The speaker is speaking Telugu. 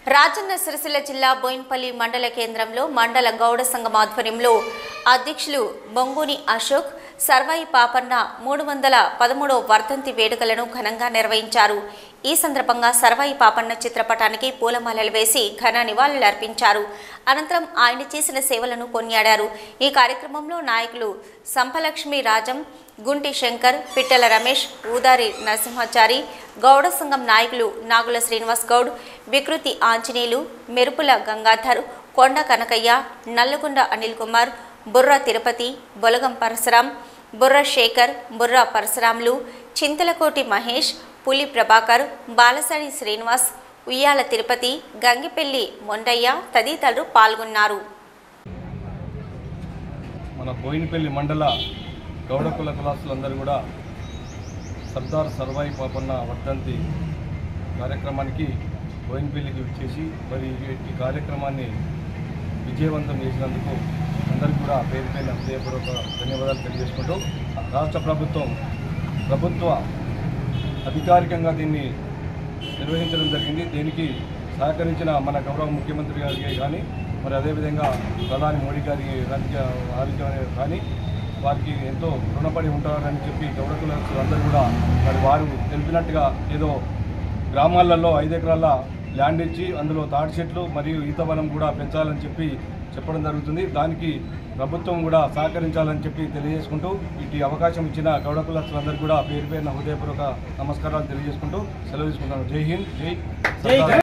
రాజన్న సిరిసిల్ల జిల్లా బోయిన్పల్లి మండల కేంద్రంలో మండల గౌడ సంఘం ఆధ్వర్యంలో అధ్యక్షులు బొంగుని అశోక్ సర్వాయి పాపన్న మూడు వందల పదమూడవ వర్ధంతి వేడుకలను ఘనంగా నిర్వహించారు ఈ సందర్భంగా సర్వాయి పాపన్న చిత్రపటానికి పూలమాలలు వేసి ఘన నివాళులర్పించారు అనంతరం ఆయన చేసిన సేవలను కొనియాడారు ఈ కార్యక్రమంలో నాయకులు సంపలక్ష్మి రాజం గుంటి శంకర్ పిట్టల రమేష్ ఊదారి నరసింహాచారి గౌడ సంఘం నాయకులు నాగుల శ్రీనివాస్ గౌడ్ వికృతి ఆంజనేయులు మెరుపుల గంగాధర్ కొండ కనకయ్య నల్లగొండ అనిల్ కుమార్ బుర్ర తిరుపతి బొలగం పరశురాం బుర్ర శేఖర్ బుర్ర పరశురాములు చింతలకోటి మహేష్ పులి ప్రభాకర్ బాలసాని శ్రీనివాస్ ఉయ్యాల తిరుపతి గంగిపెల్లి మొండయ్య తదితరులు పాల్గొన్నారు మన బోయినపల్లి మండల గౌడ కుల కులాసులందరూ కూడా సర్దార్ సర్వాయి పాపన్న వర్ధంతి కార్యక్రమానికి బోయినపల్లికి వచ్చేసి మరి ఈ- ఈ కార్యక్రమాన్ని విజయవంతం చేసినందుకు అందరికీ కూడా పేరు పేరున హృదయపూర్వక ధన్యవాదాలు తెలియజేసుకుంటూ రాష్ట్ర ప్రభుత్వం ప్రభుత్వ అధికారికంగా దీన్ని నిర్వహించడం జరిగింది దీనికి సహకరించిన మన గౌరవ ముఖ్యమంత్రి గారికి కానీ మరి అదేవిధంగా ప్రధాని మోడీ గారి రాజకీయ వారికి కానీ వారికి ఎంతో రుణపడి ఉంటారని చెప్పి గౌడ కులస్తులు అందరూ కూడా మరి వారు తెలిపినట్టుగా ఏదో గ్రామాలలో ఐదు ఎకరాల ల్యాండ్ ఇచ్చి అందులో తాటి చెట్లు మరియు ఈత వనం కూడా పెంచాలని చెప్పి చెప్పడం జరుగుతుంది దానికి ప్రభుత్వం కూడా సహకరించాలని చెప్పి తెలియజేసుకుంటూ ఇటు అవకాశం ఇచ్చిన గౌడ కులస్తులందరికీ కూడా పేరు పేరున హృదయపూర్వక నమస్కారాలు తెలియజేసుకుంటూ సెలవు తీసుకుంటాను జై హింద్ జై సర్దార్